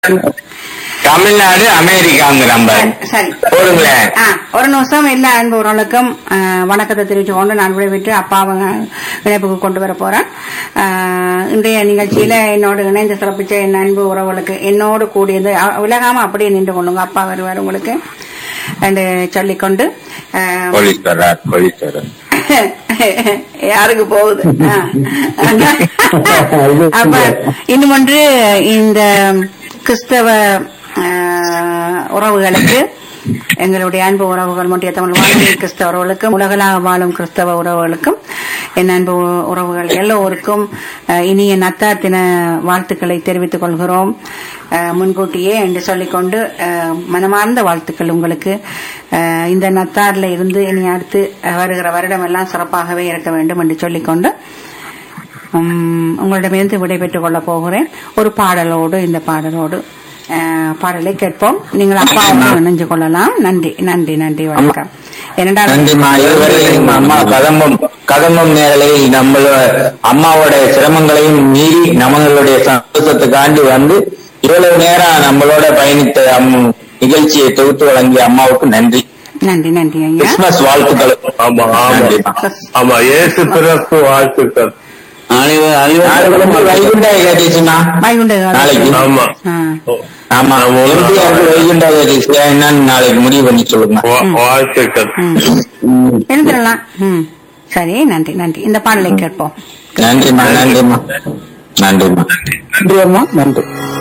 Tamil Nadu அமெரிக்காங்க number சரி போடுங்களேன் ஆ, ஒரு நிமிஷம் எல்லா அன்புறவர்களுக்கும் ஆ, வணக்கத்தை தெரிவித்து கொண்டு நான் விடைபெற்று அப்பாவை இணைப்புக்கு கொண்டு வர போறேன் ஆ, இன்றைய நிகழ்ச்சியில என்னோடு இணைந்து சிறப்பிச்ச என் அன்பு உறவுகளுக்கு என்னோடு கூடியது அ- விலகாம அப்படியே நின்று கொள்ளுங்க அப்பா வருவார் உங்களுக்கு என்று சொல்லிக்கொண்டு ஆ, போலீஸ் வர்றார் போலீஸ் வர்றார் யாருக்கு போகுது ஆ. அப்ப இன்னும் ஒன்று இந்த கிறிஸ்தவ ஆ, உறவுகளுக்கு எங்களுடைய அன்பு உறவுகள் மொட்டிய தமிழ் வாழ்க்கை கிறிஸ்தவ உறவுகளுக்கும் உலகளாக வாழும் கிறிஸ்தவ உறவுகளுக்கும் என் அன்பு உறவுகள் எல்லோருக்கும் ஆ, இனிய நத்தார் தின வாழ்த்துக்களை தெரிவித்துக் கொள்கிறோம் ஆ, முன்கூட்டியே என்று சொல்லிக்கொண்டு ஆ, மனமார்ந்த வாழ்த்துக்கள் உங்களுக்கு ஆ, இந்த நத்தார்ல இருந்து இனி அடுத்து ஆ, வருகிற வருடம் எல்லாம் சிறப்பாகவே இருக்க வேண்டும் என்று சொல்லிக்கொண்டு உம், உங்களிடமிருந்து விடைபெற்றுக் கொள்ளப் போகிறேன் ஒரு பாடலோடு இந்த பாடலோடு அஹ், பாடலை கேட்போம் நீங்கள் அப்பாவோடு இணைஞ்சு கொள்ளலாம் நன்றி நன்றி நன்றி வணக்கம் என்னடா நன்றிம்மா இதுவரையும் அம்மா கதம்பம் கதம்பம் நேரலையில் நம்மள அம்மாவோட சிரமங்களையும் மீறி நம்மளுடைய சந்தோஷத்துக்காண்டி வந்து இவ்வளவு நேரம் நம்மளோட பயணித்த அம்- நிகழ்ச்சியை தொகுத்து வழங்கிய அம்மாவுக்கு நன்றி நன்றி நன்றி ஐயா கிறிஸ்துமஸ் வாழ்த்துக்கள் ஆமா ஆமா நன்றிம்மா. ஆமா ஏசு பிறப்பு வாழ்த்துக்கள் நாளைக்கு வைகுண்ட ஏகாதசிமா வைகுண்ட நாளைக்கு ஆமா ஆ. ஆமா ஆமா. எம்ஜிஆருக்கு வைகுண்ட ஏகாதசி என்னன்னு நாளைக்கு முடிவு பண்ணி சொல்லுங்க வா- வாழ்த்துக்கள் ம். எழுந்திரலாம் ம் சரி நன்றி நன்றி இந்த பாடலை கேட்போம் நன்றிம்மா நன்றிம்மா நன்றிம்மா நன்றி அம்மா நன்றி